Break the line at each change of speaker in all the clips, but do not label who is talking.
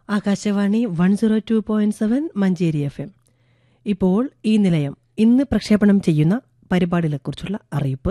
Akashvani one zero two point seven Manjeri F M ഇപ്പോൾ ഈ നിലയം ഇന്ന് പ്രക്ഷേപണം ചെയ്യുന്ന പരിപാടികളെക്കുറിച്ചുള്ള അറിയിപ്പ്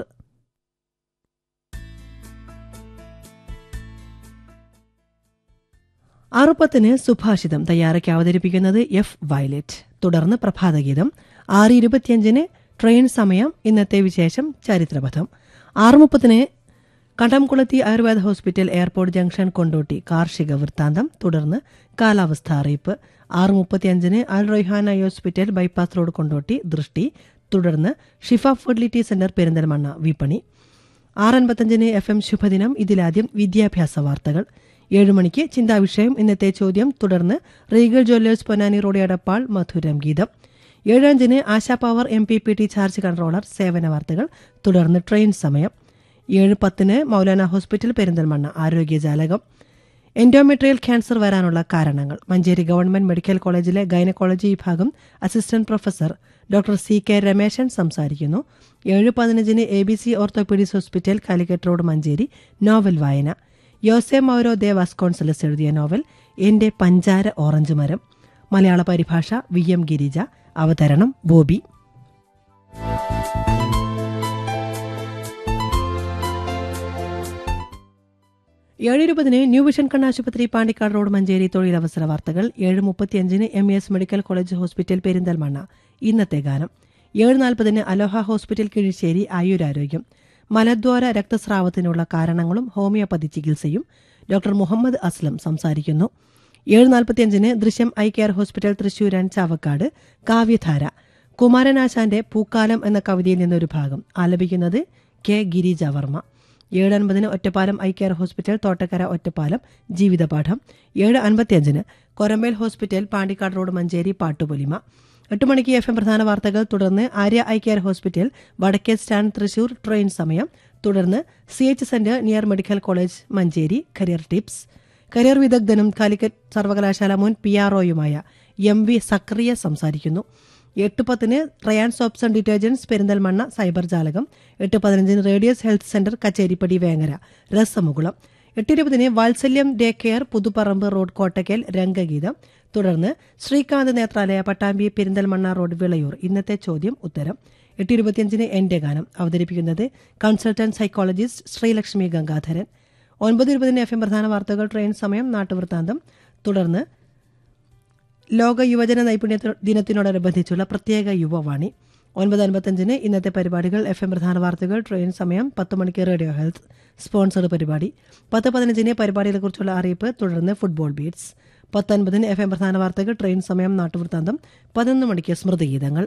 ആറുപത്തിന് സുഭാഷിതം തയ്യാറാക്കി അവതരിപ്പിക്കുന്നത് എഫ് വയലറ്റ് തുടർന്ന് പ്രഭാതഗീതം ആറ് ഇരുപത്തിയഞ്ചിന് ട്രെയിൻ സമയം ഇന്നത്തെ വിശേഷം ചരിത്രപഥം ആറ് മുപ്പതിന് കണ്ടംകുളത്തി Ayurveda hospital airport junction Kondotty കാർഷിക വൃത്താന്തം തുടർന്ന് കാലാവസ്ഥ അറിയിപ്പ് ആറ് മുപ്പത്തിയഞ്ചിന് Al Roihan eye hospital bypass road Kondotty ദൃഷ്ടി തുടർന്ന് ഷിഫ ഫെർട്ടിലിറ്റി സെന്റർ പെരിന്തൽമണ്ണ വിപണി ആറ് അൻപത്തഞ്ചിന് എഫ് എം ശുഭദിനം ഇതിലാദ്യം വിദ്യാഭ്യാസ വാർത്തകൾ ഏഴ് മണിക്ക് ചിന്താവിഷയം ഇന്നത്തെ ചോദ്യം തുടർന്ന് Regal jewellers Ponnani road Edappal മധുരം ഗീതം ഏഴഞ്ചിന് Asha power M P P T charge controller സേവന വാർത്തകൾ തുടർന്ന് ട്രെയിൻ സമയം ഏഴ് പത്തിന് മൗലാന ഹോസ്പിറ്റൽ പെരിന്തൽമണ്ണ ആരോഗ്യജാലകം എൻഡോമെട്രിയൽ ക്യാൻസർ വരാനുള്ള കാരണങ്ങൾ മഞ്ചേരി ഗവൺമെന്റ് മെഡിക്കൽ കോളേജിലെ ഗൈനക്കോളജി വിഭാഗം assistant professor doctor C K Rameshan സംസാരിക്കുന്നു ഏഴ് പതിനഞ്ചിന് A B C orthopaedics hospital Calicut road Manjeri novel വായന യോസെ മൗരോ ദേവാസ് കോൺസലസ് എഴുതിയ നോവൽ എന്റെ പഞ്ചാര ഓറഞ്ച് മരം മലയാള പരിഭാഷ വി എം ഗിരിജ അവതരണം ബോബി ഏഴ് ഇരുപതിന് ന്യൂ വിഷൻ കണ്ണാശുപത്രി പാണ്ടിക്കാട് റോഡ് മഞ്ചേരി തൊഴിലവസര വാർത്തകൾ ഏഴ് മുപ്പത്തിയഞ്ചിന് M S medical college hospital Perinthalmanna ഇന്നത്തെ ഗാനം ഏഴ് നാൽപ്പതിന് അലോഹ ഹോസ്പിറ്റൽ കിഴിശ്ശേരി ആയുരാരോഗ്യം മലദ്വാര രക്തസ്രാവത്തിനുള്ള കാരണങ്ങളും ഹോമിയോപ്പതി ചികിത്സയും ഡോക്ടർ മുഹമ്മദ് അസ്ലം സംസാരിക്കുന്നു ഏഴ് നാൽപ്പത്തിയഞ്ചിന് ദൃശ്യം ഐ കെയർ ഹോസ്പിറ്റൽ തൃശൂരാൻ ചാവക്കാട് കാവ്യധാര കുമാരനാശാന്റെ പൂക്കാലം എന്ന കവിതയിൽ നിന്നൊരു ഭാഗം ആലപിക്കുന്നത് കെ ഗിരിജ വർമ്മ ഏഴ് അൻപതിന് Ottapalam eye care hospital Thottakkara Ottapalam ജീവിതപാഠം ഏഴ് അൻപത്തിയഞ്ചിന് കൊരമ്പേൽ ഹോസ്പിറ്റൽ പാണ്ടിക്കാട് റോഡ് മഞ്ചേരി പാട്ടുപൊലിമ എട്ട് മണിക്ക് എഫ് എം പ്രധാന വാർത്തകൾ തുടർന്ന് ആര്യ ഐ കെയർ ഹോസ്പിറ്റൽ വടക്കേ സ്റ്റാൻഡ് തൃശൂർ ട്രെയിൻ സമയം തുടർന്ന് C H centre near medical college Manjeri career tips career വിദഗ്ധനും കാലിക്കറ്റ് സർവകലാശാല മുൻ പി ആർ ഒയുമായ എം വി സക്രിയ സംസാരിക്കുന്നു എട്ട് പത്തിന് ട്രയാൻ soaps and detergents Perinthalmanna cyber ജാലകം എട്ട് പതിനഞ്ചിന് radius health centre Kacheripadi Vengara രസമുകുളം എട്ടിരുപതിന് വാത്സല്യം day care Puthuparamba road Kottakkal രംഗഗീതം തുടർന്ന് ശ്രീകാന്ത് നേത്രാലയ പട്ടാമ്പി പെരിന്തൽമണ്ണ റോഡ് വിളയൂർ ഇന്നത്തെ ചോദ്യം ഉത്തരം എട്ടിരുപത്തിയഞ്ചിന് എന്റെ ഗാനം അവതരിപ്പിക്കുന്നത് കൺസൾട്ടന്റ് സൈക്കോളജിസ്റ്റ് ശ്രീലക്ഷ്മി ഗംഗാധരൻ ഒൻപത് ഇരുപതിന് എഫ് എം പ്രധാന വാർത്തകൾ ട്രെയിൻ സമയം നാട്ടുവൃത്താന്തം തുടർന്ന് ലോക യുവജന നൈപുണ്യ ദിനത്തിനോടനുബന്ധിച്ചുള്ള പ്രത്യേക യുവവാണി ഒൻപത് അൻപത്തഞ്ചിന് ഇന്നത്തെ പരിപാടികൾ എഫ് എം പ്രധാന വാർത്തകൾ ട്രെയിൻ സമയം പത്ത് മണിക്ക് റേഡിയോ ഹെൽത്ത് സ്പോൺസർഡ് പരിപാടി പത്ത് പതിനഞ്ചിന് പരിപാടികളെക്കുറിച്ചുള്ള അറിയിപ്പ് തുടർന്ന് ഫുട്ബോൾ ബീറ്റ്സ് പത്തൊൻപതിന് എഫ് എം പ്രധാന വാർത്തകൾ ട്രെയിൻ സമയം നാട്ടുവൃത്താന്തം പതിനൊന്ന് മണിക്ക് സ്മൃതിഗീതങ്ങൾ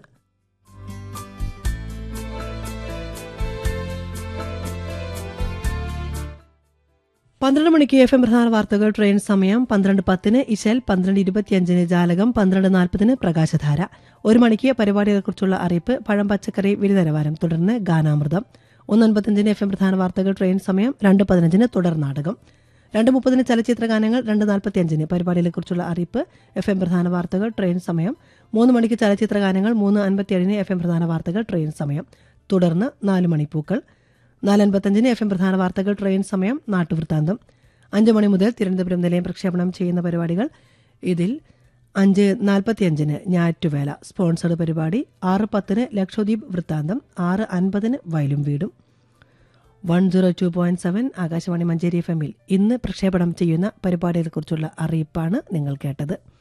പന്ത്രണ്ട് മണിക്ക് എഫ് എം പ്രധാന വാർത്തകൾ ട്രെയിൻ സമയം പന്ത്രണ്ട് പത്തിന് ഇശൽ പന്ത്രണ്ട് ഇരുപത്തിയഞ്ചിന് ജാലകം പന്ത്രണ്ട് നാൽപ്പതിന് പ്രകാശധാര ഒരു മണിക്ക് പരിപാടികളെക്കുറിച്ചുള്ള അറിയിപ്പ് പഴം പച്ചക്കറി വില നിലവാരം തുടർന്ന് ഗാനാമൃതം ഒന്നൻപത്തഞ്ചിന് എഫ് എം പ്രധാന വാർത്തകൾ ട്രെയിൻ സമയം രണ്ട് പതിനഞ്ചിന് തുടർ നാടകം രണ്ട് മുപ്പതിന് ചലച്ചിത്ര ഗാനങ്ങൾ രണ്ട് നാൽപ്പത്തിയഞ്ചിന് പരിപാടികളെക്കുറിച്ചുള്ള അറിയിപ്പ് എഫ് എം പ്രധാന വാർത്തകൾ ട്രെയിൻ സമയം മൂന്ന് മണിക്ക് ചലച്ചിത്ര ഗാനങ്ങൾ മൂന്ന് അൻപത്തിയേഴിന് എഫ് എം പ്രധാന വാർത്തകൾ ട്രെയിൻ സമയം തുടർന്ന് നാല് മണിപ്പൂക്കൾ നാലൻപത്തഞ്ചിന് എഫ് എം പ്രധാന വാർത്തകൾ ട്രെയിൻ സമയം നാട്ടുവൃത്താന്തം അഞ്ച് മണി മുതൽ തിരുവനന്തപുരം നിലയം പ്രക്ഷേപണം ചെയ്യുന്ന പരിപാടികൾ ഇതിൽ അഞ്ച് നാൽപ്പത്തിയഞ്ചിന് ഞാറ്റുവേല സ്പോൺസർഡ് പരിപാടി ആറ് പത്തിന് ലക്ഷദ്വീപ് വൃത്താന്തം ആറ് അൻപതിന് വയലും വീടും one zero two point seven Akashvani Manjeri F എമ്മിൽ ഇന്ന് പ്രക്ഷേപണം ചെയ്യുന്ന പരിപാടികളെക്കുറിച്ചുള്ള അറിയിപ്പാണ് നിങ്ങൾ കേട്ടത്